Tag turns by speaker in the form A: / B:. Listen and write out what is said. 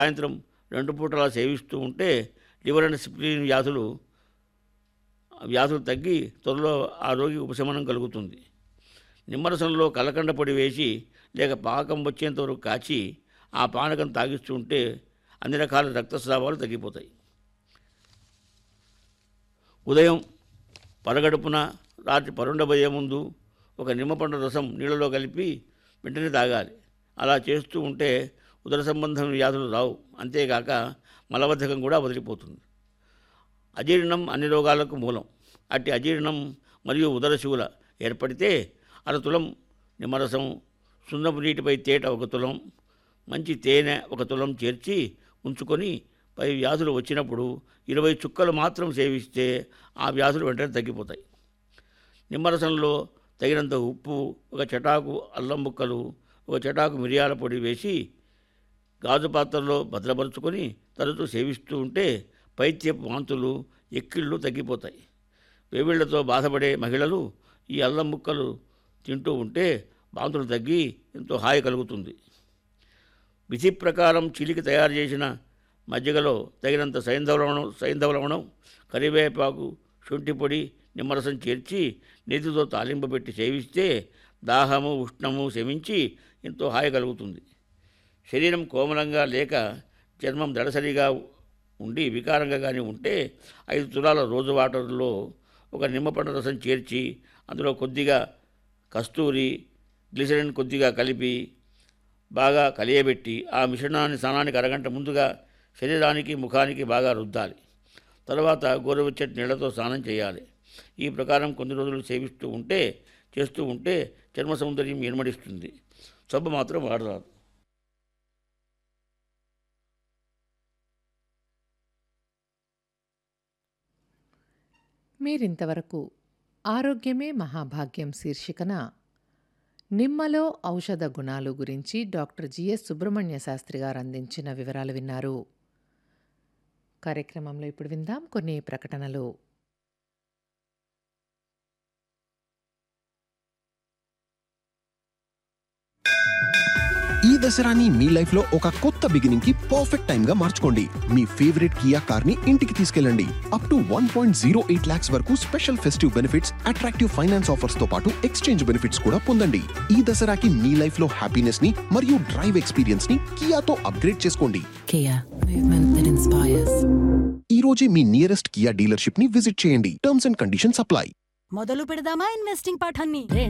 A: సాయంత్రం రెండు పూటలా సేవిస్తూ ఉంటే లివర్ అండ్ స్ప్లీన్ వ్యాధులు వ్యాధులు తగ్గి త్వరలో ఆ రోగి ఉపశమనం కలుగుతుంది నిమ్మరసంలో కలకండ పొడి వేసి లేక పాకం వచ్చేంత వరకు కాచి ఆ పానకం తాగిస్తూ ఉంటే అన్ని రకాల రక్తస్రావాలు తగ్గిపోతాయి ఉదయం పరగడుపున రాత్రి పరుండబోయే ముందు ఒక నిమ్మపండు రసం నీళ్ళలో కలిపి వెంటనే తాగాలి అలా చేస్తూ ఉంటే ఉదర సంబంధం వ్యాధులు రావు అంతేకాక మలబద్ధకం కూడా వదిలిపోతుంది అజీర్ణం అన్ని రోగాలకు మూలం అట్టి అజీర్ణం మరియు ఉదర శూల ఏర్పడితే అర తులం నిమ్మరసం సున్నపు నీటిపై తేట ఒక తులం మంచి తేనె ఒక తులం చేర్చి ఉంచుకొని పై వ్యాధులు వచ్చినప్పుడు ఇరవై చుక్కలు మాత్రం సేవిస్తే ఆ వ్యాధులు వెంటనే తగ్గిపోతాయి నిమ్మరసంలో తగినంత ఉప్పు ఒక చటాకు అల్లం ముక్కలు ఒక చటాకు మిరియాల పొడి వేసి గాజు పాత్రలో భద్రపరుచుకొని తరచూ సేవిస్తూ ఉంటే పైత్యపు వాంతులు ఎక్కిళ్ళు తగ్గిపోతాయి వేవిళ్లతో బాధపడే మహిళలు ఈ అల్లం ముక్కలు తింటూ ఉంటే వాంతులు తగ్గి ఎంతో హాయి కలుగుతుంది విధి ప్రకారం చిలికి తయారు చేసిన మజ్జిగలో తగినంత సైంధవ లవణం సైంధవ లవణం కరివేపాకు శొంఠి పొడి నిమ్మరసం చేర్చి నెత్తితో తాలింపు పెట్టి సేవిస్తే దాహము ఉష్ణము శమించి ఎంతో హాయి కలుగుతుంది శరీరం కోమలంగా లేక చర్మం దడసరిగా ఉండి వికారంగా కానీ ఉంటే ఐదు తులాల రోజు వాటర్లో ఒక నిమ్మపండు రసం చేర్చి అందులో కొద్దిగా కస్తూరి గ్లిసరిన్ కొద్దిగా కలిపి బాగా కలియబెట్టి ఆ మిశ్రమాన్ని స్నానానికి అరగంట ముందుగా శరీరానికి ముఖానికి బాగా రుద్దాలి తర్వాత గోరువెచ్చటి నీళ్లతో స్నానం చేయాలి ఈ ప్రకారం కొన్ని రోజులు సేవిస్తూ ఉంటే చేస్తూ ఉంటే చర్మ సౌందర్యం ఇనుమడిస్తుంది సబ్బు మాత్రం వాడరాదు
B: మీరింతవరకు ఆరోగ్యమే మహాభాగ్యం శీర్షికన నిమ్మలో ఔషధ గుణాలు గురించి డాక్టర్ జిఎస్ సుబ్రహ్మణ్య శాస్త్రి గారు అందించిన వివరాలు విన్నారు కార్యక్రమంలో ఇప్పుడు విందాం కొన్ని ప్రకటనలు
C: ఈ దసరాని మీ లైఫ్ లో ఒక కొత్త బిగినింగ్ కి పర్ఫెక్ట్ టైం గా మార్చుకోండి మీ ఫేవరెట్ కియా కార్ ని ఇంటికి తీసుకెళ్ళండి up to one point zero eight lakhs వరకు special festive benefits attractive finance offers తో పాటు ఎక్స్చేంజ్ బెనిఫిట్స్ కూడా పొందండి ఈ దసరాకి మీ లైఫ్ లో హ్యాపీనెస్ ని మరియు డ్రైవ్ ఎక్స్పీరియన్స్ ని కియాతో అప్గ్రేడ్ చేసుకోండి
D: Kia, movement that inspires.
C: ఈ రోజే మీ నియరెస్ట్ కియా డీలర్షిప్ ని విజిట్ చేయండి టర్మ్స్ అండ్ కండిషన్స్ అప్లై
E: మొదలు పెడదామా ఇన్వెస్టింగ్ పాఠాన్ని